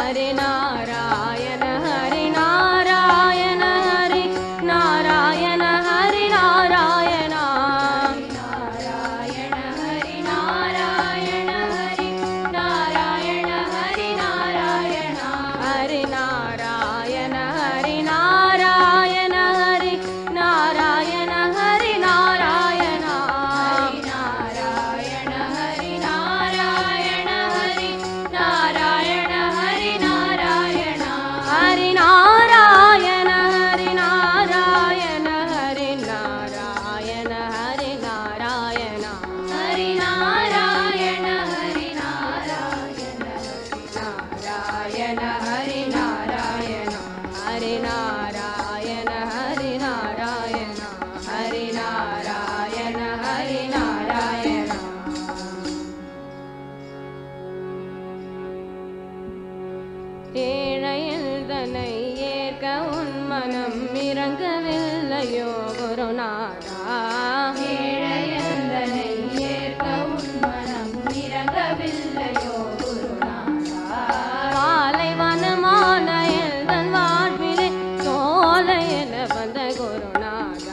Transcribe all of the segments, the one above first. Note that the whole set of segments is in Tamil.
ஹரி நாராயண ஹரி நாராயண ஹரி நாராயண ஹரி நாராயண நாராயண ஹரி நாராயண ஹரி நாராயண ஹரி நாராயண ஹரி நாராயண ஹரி நாராயண ஹரி நாராயண ஹரி நாராயண நாராயண ஹரி நாராயண ஹரி நாராயண ஹரி நாராயண ஹரி நாராயண ஹரி நாராயண ஹரி நாராயண ஹரி நாராயண ஹரி நாராயண ஹரி நாராயண நாராயண ஹரி நாராயண ஹரி நாராயண ஹரி நாராயண ஹரி நாராயண ஹரி நாராயண ஏழையில் தன்னை ஏற்க உன் மனம் இறங்கவில்லையோ குருநாதா ஏழையில் தன்னை ஏற்க உன் மனம் இறங்கவில்லையோ குருநாதா பாலைவனமான எந்தன் வாழ்விலே சோலை என வந்த குருநாதா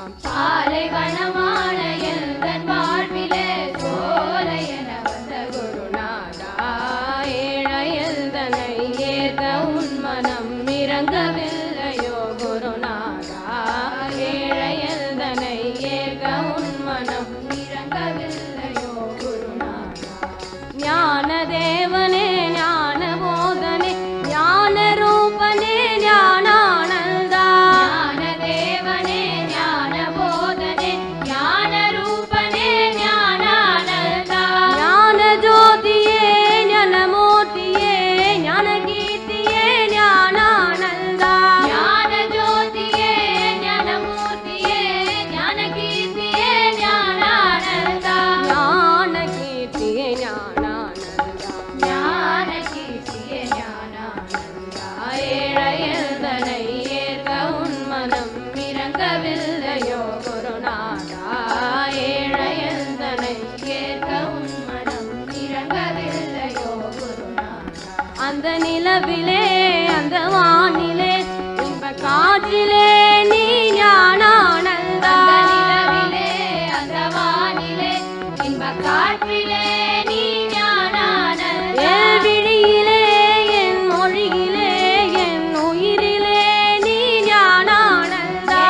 பாலைவனமான எந்தன் வாழ்விலே சோலை என வந்த குருநாதா ஏழையில் தன்னை ஏற்க உன் மனம் இறங்கவில்லையோ குருநாதா ஏழையில் தன்னை ஏற்க உன் மனம் இறங்கவில்லையோ குருநாதா ஞான தேவனே ஞான போதனே ஞான ரூபனே ஞானானந்தா ஞான தேவனே ஞான போதனே ஞான ரூபனே ஞானானந்தா ஞான ஜோதியே ஞானமூர்த்தியே ஞான கீர்த்தியே ஞானானந்தா ஞான ஜோதியே ஞானமூர்த்தியே ஞான கீர்த்தியே ஞானானந்தா ஞான கீர்த்தியே ஞானானந்தா ஞான கீர்த்தியே ஞானானந்தா ஏழையில் தனை ஏற்க உன் மனம் இறங்கவில்லையோ குருநாதா ஏழையில் தனை ஏற்க உன் மனம் இறங்கவில்லையோ குருநாதா அந்த நிலவிலே அந்த வானிலே இன்ப காற்றிலே நீ ஞானானந்தா நிலவிலே அந்த வானிலே இன்ப காற்றிலே நீ ஞானானந்தா என் விழியிலே என் மொழியிலே என் உயிரிலே நீ ஞானானந்தா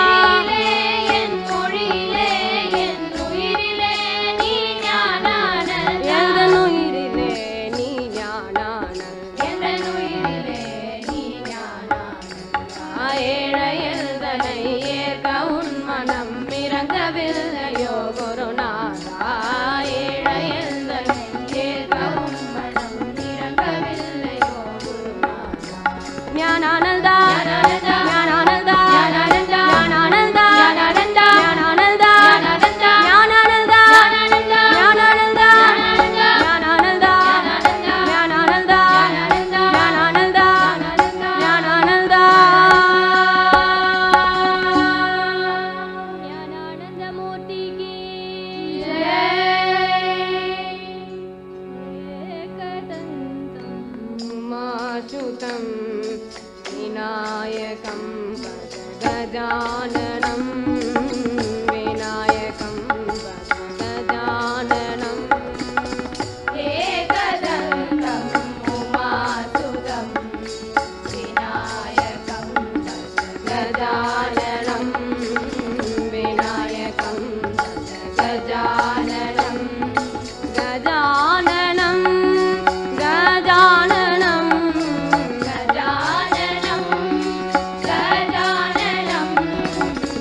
என் மொழியிலே என் உயிரிலே நீ ஞானானந்தா என் உயிரிலே நீ ஞானானந்தா என் உயிரிலே நீ ஞானானந்தா ஏழையில் தனை ஏற்க உன் மனம் இறங்கவில்லையோ குருநாதா ஏழையில் தனை ஏற்க உன் மனம் இறங்கவில்லையோ குருநாதா ஞானானந்தா ஞானானந்தா ஞானானந்தா ஞானானந்தா ஞானானந்தா ஞானானந்தா ஞானானந்தா ஞானானந்தா ஞானானந்தா ஞானானந்தா ஞானானந்தா ஞானானந்தா ஞானானந்தா ஞானானந்தா ஞானானந்த மூர்த்திக்கு மாசுதம் விநாயகம் கஜானனம் விநாயகம் கஜானனம் ஏகதந்தம் உமாசுதம் விநாயகம் கஜானனம் விநாயகம் கஜானனம் கஜானனம் கஜானனம் கஜானனம் கஜானனம்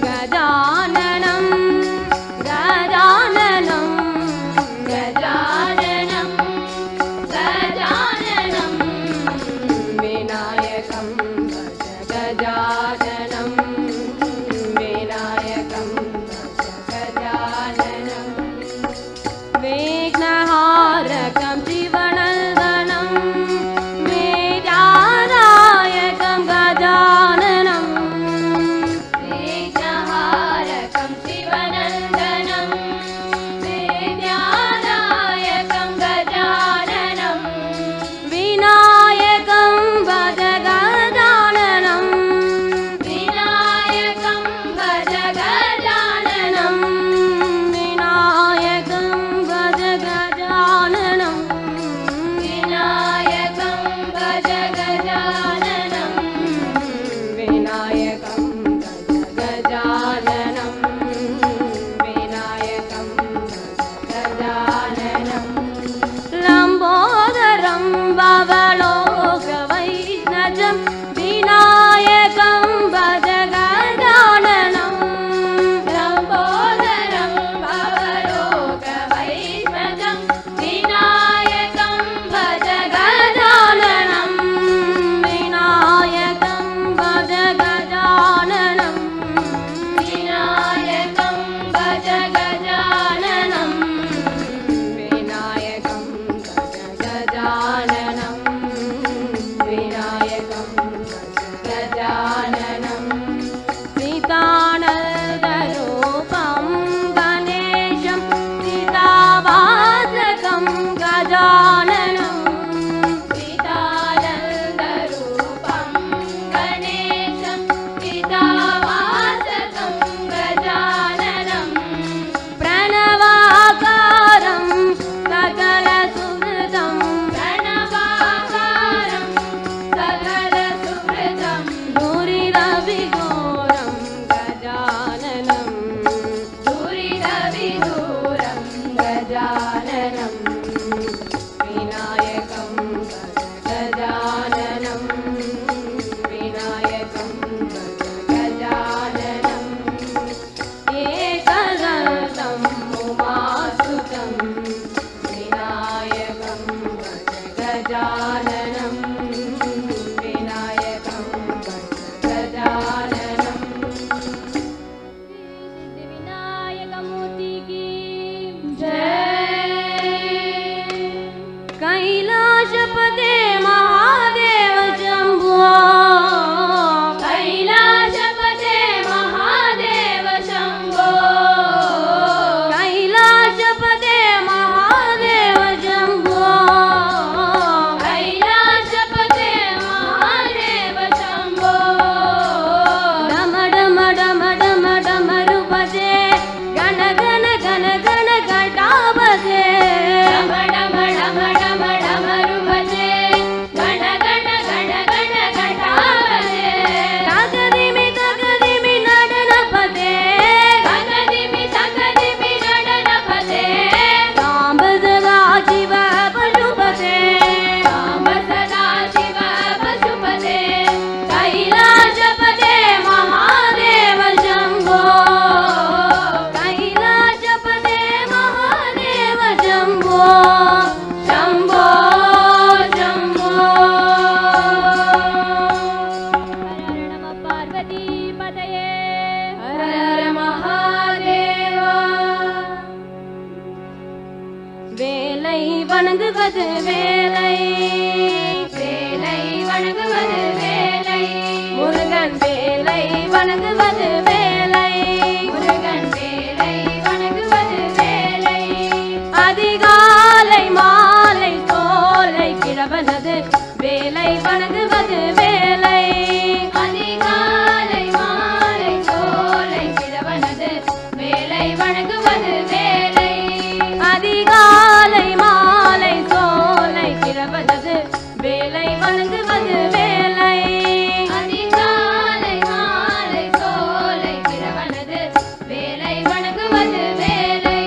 गजाननं विनायकं गजाननम् सिद्धिविनायकमूर्ति की जय कैलाशपते महादेव शम्भो कैलाशपते महादेव शम्भो कैलाशपते महादेव शम्भो कैलाशपते महादेव शम्भो डम डम डम डम डमरुपते गण गण गण गण घटापते डम डम डम डम डमरुपते गण गण गण गण घटापते तगदिमि तगदिमि नडनपते तगदिमि तगदिमि नडनपते साम्ब सदा शिव पशुपते साम्ब सदा शिव पशुपते कैलाशपते महादेव शम्भो कैलाशपते महादेव शम्भो शम्भो शम्भो हर नमः पार्वती पतये हर हर महादेवा வேலை வணங்குவது வேலை வேலை வணங்குவது வேலை முருகன் வேலை வணங்குவது வேலை முருகன் வேலை வணங்குவது வேலை அதிகாலை மாலை சோலை கிழவனது வேலை வணங்குவது வேலை அதிகாலை மாலை சோலை கிழவனது வேலை வணங்குவது வேலை அதிகாலை மாலை சோலை கிழவனது வேலை வணங்குவது வேலை அதிகாலை மாலை சோலை கிழவனது வேலை வணங்குவது வேலை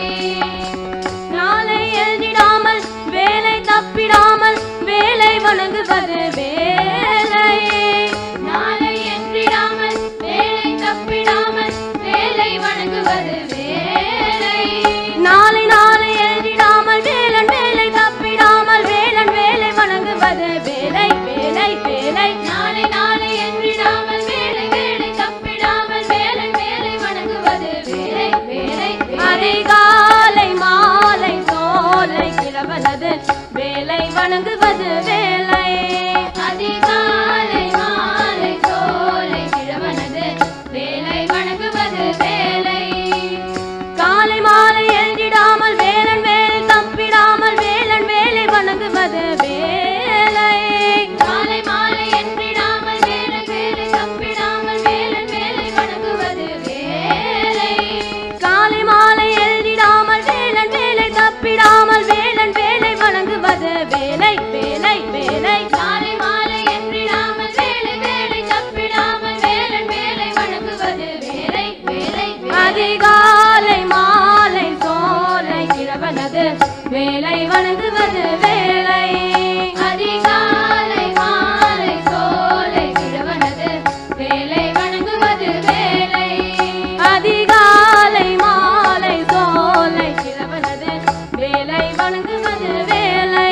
நாளை எழுதிடாமல் வேலை தப்பிடாமல் வேலை வணங்குவது வேலை நாளை என்றிடாமல் வேலை தப்பிடாமல் வேலை வணங்குவது வேலை நாளை நாளை எழுதிடாமல் வேலன் வேலை தப்பிடாமல் வேலன் வேலை வணங்குவது வேலை வேலை வேலை நாளை நாளை என்றிடாமல் வேலை வேலை தப்பிடாமல் வேலன் வேலை வணங்குவது வேலை வேலை அதிகாலை மாலை சோலை கிழவனது வேலை வணங்குவது வேலை அதிகாலை மாலை சோலை கிழவனது வேலை வணங்குவது வேலை காலை மாலை எழுதிடாமல் வேலன் வேலை தப்பிடாமல் வேலன் வேலை வணங்குவது வேலை காலை மாலை என்றிடாமல் வேலன் வேலை தப்பிடாமல் வேலன் வேலை வணங்குவது வேலை காலை மாலை எழுதிடாமல் வேலன் வேலை தப்பிடாமல் வேலன் வேலை வணங்குவது வேலை வேலை வேலை காலை மாலை என்றிடாமல் வேலை வேலை தப்பிடாமல் வேலன் வேலை வணங்குவது வேலை வேலை அதிகாலை மாலை சோலை கிழவனது வேலை வணங்குவது வேலை அதிகாலை மாலை சோலை கிழவனது வேலை வணங்குவது வேலை அதிகாலை மாலை சோலை கிழவனது வேலை வணங்குவது வேலை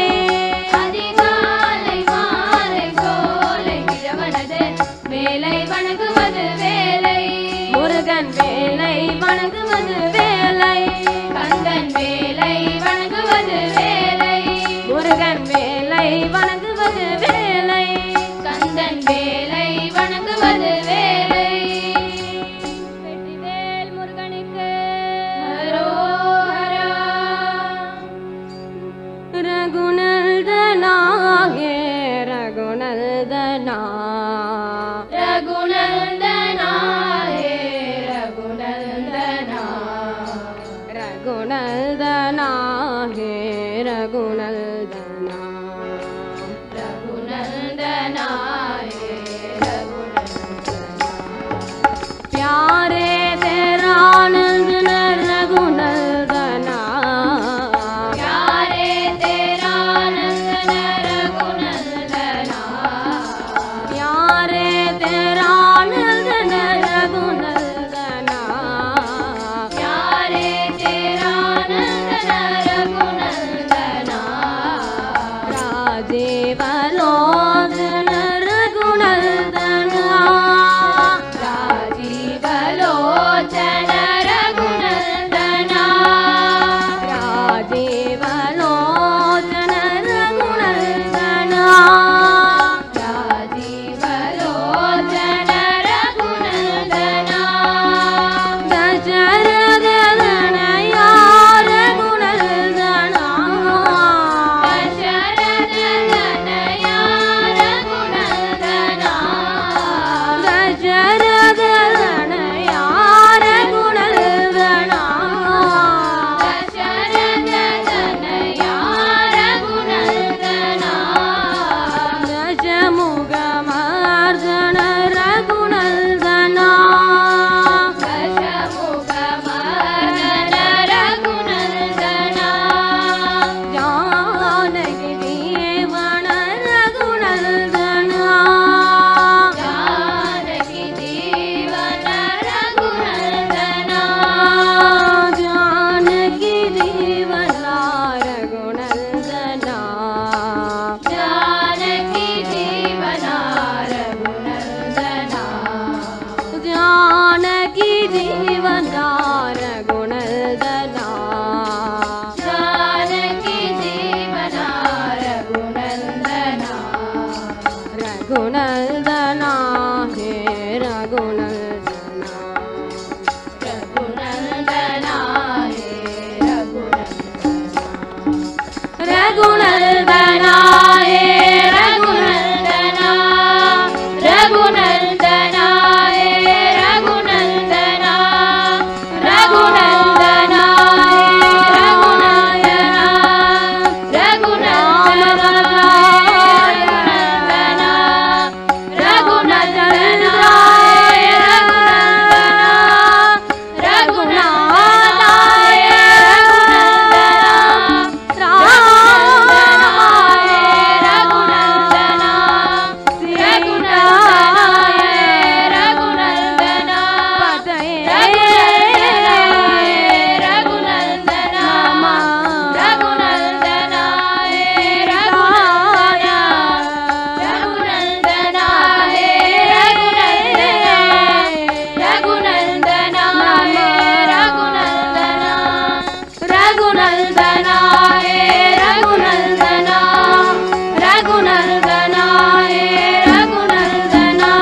அதிகாலை மாலை சோலை கிழவனது வேலை வணங்குவது வேலை முருகன் வேலை வணங்குவது வேலை கந்தன் வேலை வணங்குவது வேலை முருகன் வேலை வணங்குவது வேலை கந்தன் வேலை வணங்குவது வேலை வெற்றிவேல் முருகனுக்கு ஹரோஹரா ரகுநல்தனா ஹே ரகுநல்தனா ரகுநல்தனா ஹே ரகுநல்தனா ரகுநல்தனா ஹே ரகுநல்தனா ரகுநல்தனா ராஜீவலோச்சன ரகுநந்தனா ராஜீவலோச்சன ரகுநந்தனா ராஜீவலோச்சன ரகுநந்தனா ராஜீவலோச்சன ரகுநந்தனா தசரதனயா ரகுநந்தனா தசரதனயா ரகுநந்தனா தசரதனயா ரகுநந்தனா தசரதனயா ரகுநந்தனா தசமுகமார்தன ரகுநந்தனா தசமுகமார்தன ரகுநந்தனா ஜானகி தேவன ரகுநந்தனா ஜானகி தேவன ரகுநந்தனா ஜானகி தேவன ரகுநந்தனா ஜானகி தேவன ரகுநந்தனா ஜானகி தேவன ரகுநந்தனா ஜானகி தேவன ரகுநந்தனா ரகுநந்தனா ஹே ரகுநந்தனா ரகுநந்தனா ஹே ரகுநந்தனா ஹே ரகுநந்தனா ரகுநந்தனா ஹே ரகுநந்தனா ரகுநந்தனா ஹே ரகுநந்தனா ரகுநந்தனா ரகுநந்தனா ரகுநந்தனா ஹே ரகுநந்தனா ரகுநாதா ஹே ரகுநந்தனா ரகுநந்தனா ரகுநந்தனா ரகுநந்தனா ரகுநந்தனா ரகுநந்தனா ரகுநந்தனா ரகுநந்தனா ரகுநந்தனா ரகுநந்தனா ரகுநந்தனா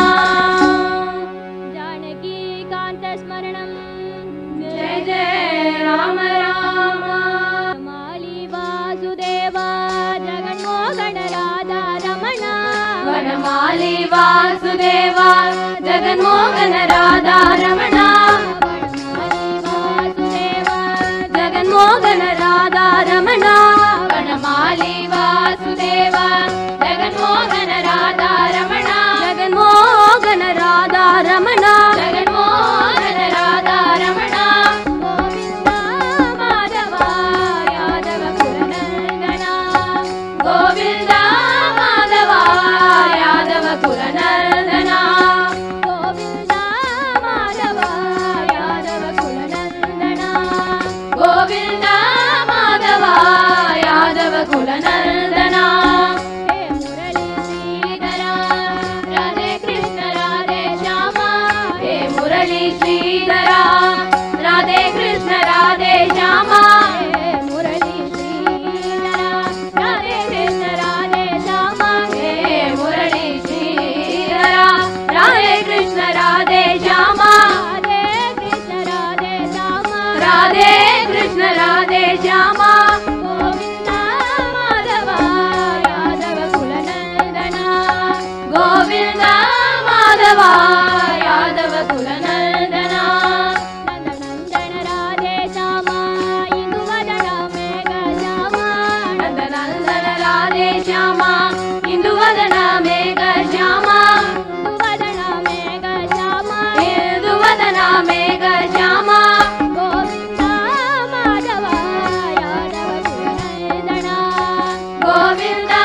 ஜானகி காந்த ஸ்மரணம் ஜெய ஜெய ராம ராம மாலி வாசுதேவா ஜெகன்மோகன ராதா ரமண வனமாலி வாசுதேவா ஜெகன்மோகன ராதா ரமண ஜெகன்மோகன ராதா ரமண வனமாலி வாசுதேவா ஜெகன்மோகன ராதா ரமண ஜெகன்மோகன ராதா ரமண ஜெகன்மோகன ராதா ரமண கோவிந்தா மாதவா யாதவ குலநந்தனா கோவிந்தா மாதவா யாதவ குலநந்தனா கோவிந்தா மாதவா யாதவ குலநந்தனா கோவிந்தா மாதவா யாதவ குலநந்தனா ஹே முரளி ஸ்ரீதரா ராதே கிருஷ்ண ராதே ஷாமா ஹே முரளி ஸ்ரீதரா ராதே கிருஷ்ண ராதே ஷாமா ஹே முரளி ஸ்ரீதரா ராதே கிருஷ்ண ராதே ஷாமா ஹே முரளி ஸ்ரீதரா ராதே கிருஷ்ண ராதே ஷாமா ராதே கிருஷ்ண ராதே ஷாமா ராதே கிருஷ்ண ராதே ஷாமா கோவிந்தா மாதவா யாதவ குலநந்தனா கோவிந்தா மாதவா யாதவ குலநந்தனா நந்தநந்தன ராதே ஷாமா இந்து வதன மேக ஷாமா நந்தநந்தன ராதே ஷாமா இந்து வதன மேக ஷாமா இந்து வதன மேக ஷாமா இந்து வதன மேக ஷாமா கோவிந்தா மாதவா யாதவ குலநந்தனா கோவிந்தா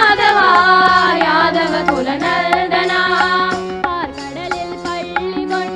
மாதவா யாதவ குலநந்தனா பார்க்கடலில் பள்ளி கொண்ட